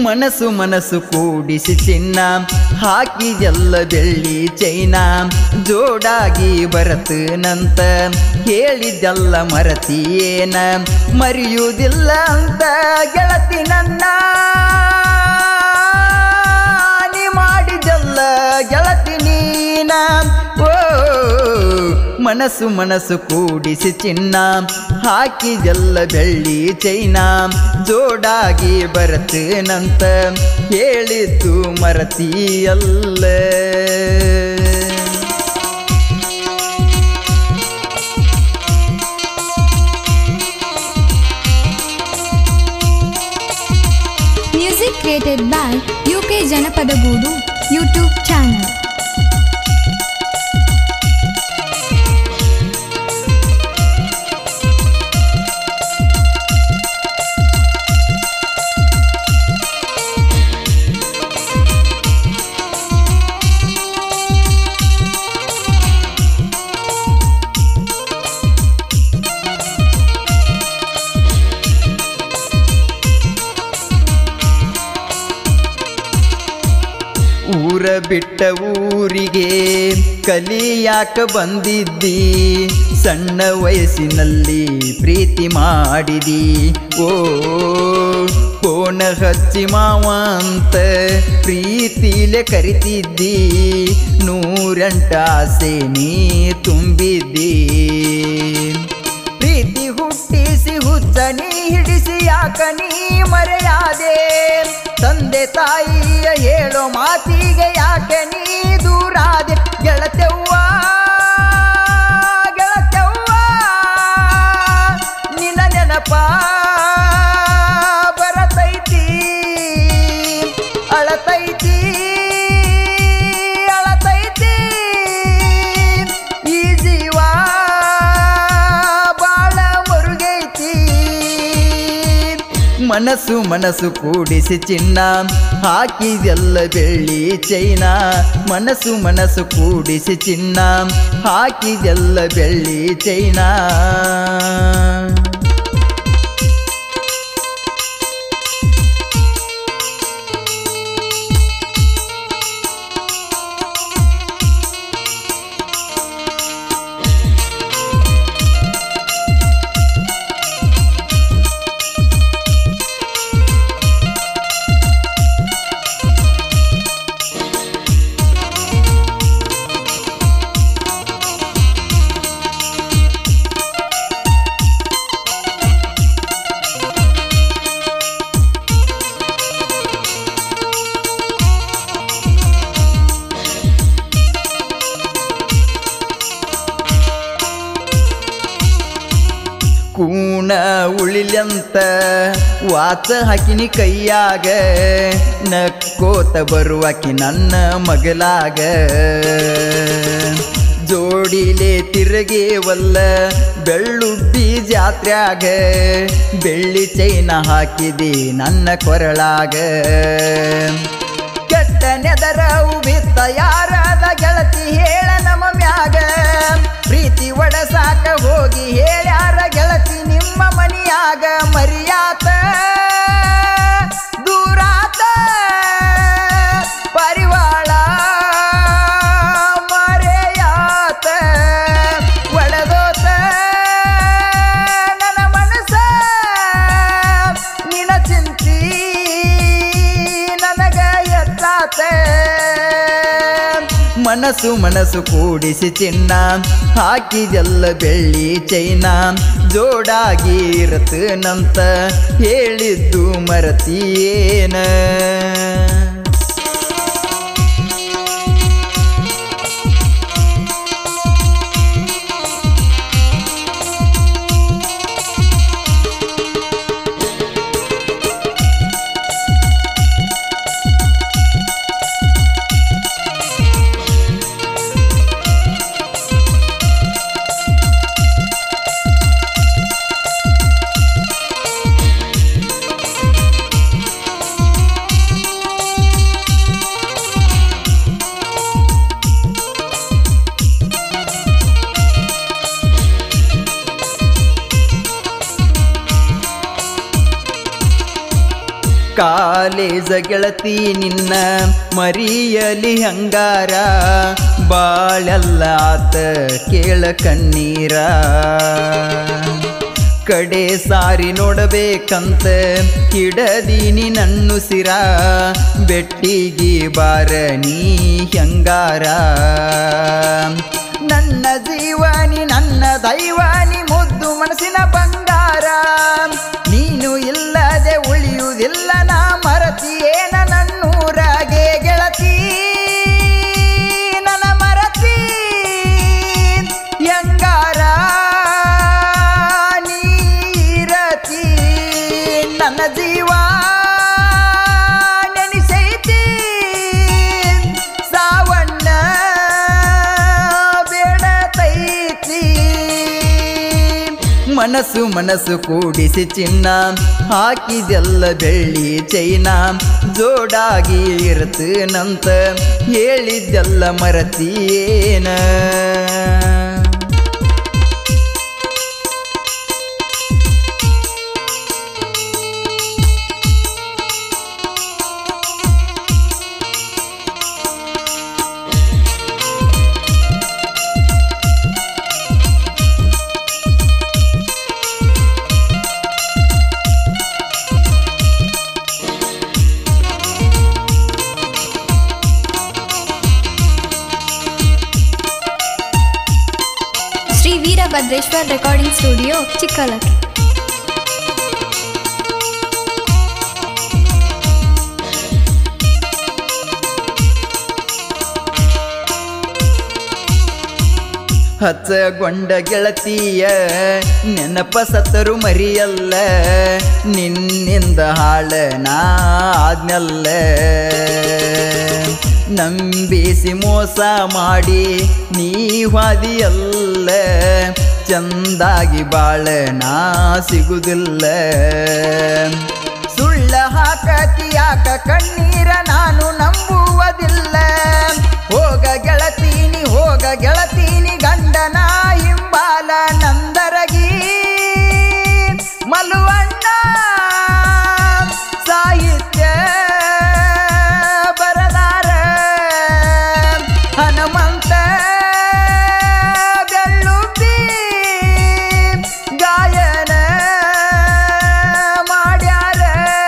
ಮನಸ್ಸು ಮನಸ್ಸು ಕೂಡಿಸಿ ಚಿನ್ನ ಹಾಕಿದೆಲ್ಲ ಬೆಳ್ಳಿ ಚೈನ ಜೋಡಾಗಿ ಬರತನಂತ ಹೇಳಿದ್ದೆಲ್ಲ ಮರತಿಯೇನ ಮರೆಯುವುದಿಲ್ಲ ಅಂತ ಗೆಳತಿ ನನ್ನ ನೀ ಮಾಡಿದೆಲ್ಲ ಗೆಳತಿ ನೀನ ಓ ಮನಸ್ಸು ಮನಸ್ಸು ಕೂಡಿಸಿ ಚಿನ್ನ ಹಾಕಿದೆಲ್ಲ ಬೆಳ್ಳಿ ಚೈನ ಜೋಡಾಗಿ ಬರತನಂತ ಹೇಳಿದ್ದು ಮರತಿಯಲ್ಲ Music created by UK Janapada Guru YouTube channel. ಊರ ಬಿಟ್ಟ ಊರಿಗೆ ಕಲಿಯಾಕ ಬಂದಿದ್ದಿ ಸಣ್ಣ ವಯಸ್ಸಿನಲ್ಲಿ ಪ್ರೀತಿ ಮಾಡಿದಿ ಓ ಕೋಣ ಹಚ್ಚಿ ಮಾವ ಅಂತ ಪ್ರೀತಿಲೆ ಕರಿತಿದ್ದಿ ನೂರೆಂಟ ಆಸೆ ನೀ ತುಂಬಿದ್ದಿ ಪ್ರೀತಿ ಹುಟ್ಟಿಸಿ ಹುಚ್ಚ ನೀ ಹಿಡಿಸಿ ಯಾಕ ನೀ ಮರೆಯಾದೆ ತಂದೆ ತಾಯಿಯ ಹೇಳೋ ಮಾತಿಗೆ ಯಾಕೆ ನೀ ದೂರಾದೆ ಗೆಳತೆವ್ವ ಗೆಳತೆವ್ವ ನಿನ್ನ ನೆನಪ ಬರತೈತಿ ಅಳತೈತಿ ಅಳತೈತಿ ಈ ಜೀವ ಬಾಳ ಮರುಗೈತಿ ಮನಸ್ಸು ಮನಸ್ಸು ಕೂಡಿಸಿ ಚಿನ್ನ ಹಾಕಿದೆಲ್ಲ ಬೆಳ್ಳಿ ಚೈನ ಮನಸ್ಸು ಮನಸ್ಸು ಕೂಡಿಸಿ ಚಿನ್ನ ಹಾಕಿದೆಲ್ಲ ಬೆಳ್ಳಿ ಚೈನಾ ಕೂಣ ಉಳಿಲಂತ ವಾಚ ಹಾಕಿನಿ ಕೈಯಾಗ ನಕ್ಕೋತ ಬರುವಾಕಿ ನನ್ನ ಮಗಲಾಗ ಜೋಡಿಲೆ ತಿರುಗೇವಲ್ಲ ಬೆಳ್ಳುಬ್ಬಿ ಜಾತ್ರ್ಯಾಗ ಬೆಳ್ಳಿ ಚೈನ ಹಾಕಿದಿ ನನ್ನ ಕೊರಳಾಗ ಕೆಟ್ಟ ನೆದರ ಉಬಿತ್ತ ಯಾರಾದ ಗೆಳತಿ ಹೇಳ ನಮ್ಮ ಮ್ಯಾಗ ಪ್ರೀತಿ ಒಡಸಾಕ ಹೋಗಿ ಹೇಳ್ಯಾರ ಗೆಳತಿ ನಿಮ್ಮ ಮನಿಯಾಗ ಮರಿಯಾತ ದೂರಾತ ಪರಿವಾಳ ಮರೆಯಾತ ಒಡೆದೋತ ನನ್ನ ಮನಸ್ಸ ನಿನ ಚಿಂತಿ ನನಗ ಎತ್ತಾತ ಮನಸ್ಸು ಮನಸ್ಸು ಕೂಡಿಸಿ ಚಿನ್ನ ಹಾಕಿದೆಲ್ಲ ಬೆಳ್ಳಿ ಚೈನ ಜೋಡಾಗಿ ಇರತನಂತ ಹೇಳಿದ್ದು ಮರತಿಯೇನ ಕಾಲೇಜ ಗೆಳತಿ ನಿನ್ನ ಮರಿಯಲಿ ಹಂಗಾರ ಬಾಳೆಲ್ಲ ಆತ ಕೇಳ ಕಣ್ಣೀರ ಕಡೆ ಸಾರಿ ನೋಡಬೇಕಂತ ಹಿಡದೀನಿ ನನ್ನು ಸಿರ ಬೆಟ್ಟಿಗೆ ಬಾರ ನೀ ಹಂಗಾರ ನನ್ನ ಜೀವನಿ ನನ್ನ ದೈವಾನಿ ಮುದ್ದು ಮನಸ್ಸಿನ ಬಂಗಾರ ನೀನು ಇಲ್ಲದೆ ಉಳಿಯುವುದಿಲ್ಲ ನಾ ಮರತಿಯೇನ ನನ್ನೂರಾಗೆ ಗೆಳತಿ ನನ್ನ ಮರತಿ ಯಂಗಾರ ನೀರತಿ ನನ್ನ ಜೀವ ನೆನೆಸೈತಿ ಸಾವಣ್ಣ ಬೇಡತೈತಿ ಮನಸ್ಸು ಮನಸ್ಸು ಕೂಡಿಸಿ ಚಿನ್ನ ಹಾಕಿದೆಲ್ಲ ಬೆಳ್ಳಿ ಚೈನ ಜೋಡಾಗಿ ಇರ್ತನಂತ ಹೇಳಿದ್ದೆಲ್ಲ ಮರತಿಯೇನ ಶ್ರೀ ವೀರಭದ್ರೇಶ್ವರ್ ರೆಕಾರ್ಡಿಂಗ್ ಸ್ಟುಡಿಯೋ ಚಿಕ್ಕಲಕ್ಕಿ ಹಚ್ಚಗೊಂಡ ಗೆಳತಿಯ ನೆನಪ ಸತ್ತರು ಮರಿಯಲ್ಲ ನಿನ್ನಿಂದ ಹಾಳ ನಾ ಆದ್ನಲ್ಲ ನಂಬಿಸಿ ಮೋಸ ಮಾಡಿ ನೀ ಹಾದಿಯಲ್ಲ ಚಂದಾಗಿ ಬಾಳ ನಾ ಸಿಗುದಿಲ್ಲ ಸುಳ್ಳ ಹಾಕತಿಯಾಕ ಕಣ್ಣೀರ ನಾನು ನಂಬುವುದಿಲ್ಲ ಹೋಗ ಗೆಳತೀನಿ ಹೋಗ ಗೆಳತೀನಿ ಗಂಡನ ಹಿಂಬಾಲ ನಂದರಗಿ ಮಲುವಣ್ಣ ಸಾಹಿತ್ಯ ಬರದಾರ ಹನುಮಂತ ಬೆಳ್ಳುಬ್ಬಿ ಗಾಯನ ಮಾಡ್ಯಾರ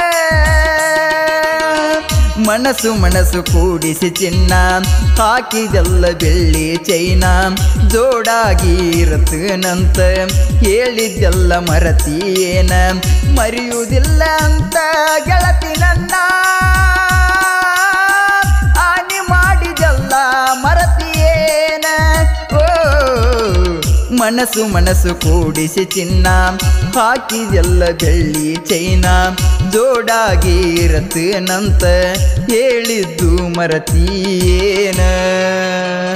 ಮನಸ್ಸು ಮನಸ್ಸು ಕೂಡಿಸಿ ಚಿನ್ನ ಹಾಕಿದೆಲ್ಲ ಬೆಳ್ಳಿ ಚೈನ ಜೋಡಾಗಿ ಇರತ್ತನಂತ ಹೇಳಿದ್ದೆಲ್ಲ ಮರತಿಯೇನ ಮರೆಯುವುದಿಲ್ಲ ಅಂತ ಗೆಳತಿ ನನ್ನ ಹಾನಿ ಮಾಡಿದೆಲ್ಲ ಮರತಿಯೇನ ಓ ಮನಸ್ಸು ಮನಸ್ಸು ಕೂಡಿಸಿ ಚಿನ್ನ ಹಾಕಿದೆಲ್ಲ ಬೆಳ್ಳಿ ಚೈನ ಜೋಡಾಗಿ ಇರತ್ತನಂತ ಹೇಳಿದ್ದು ಮರತೀಯೇನ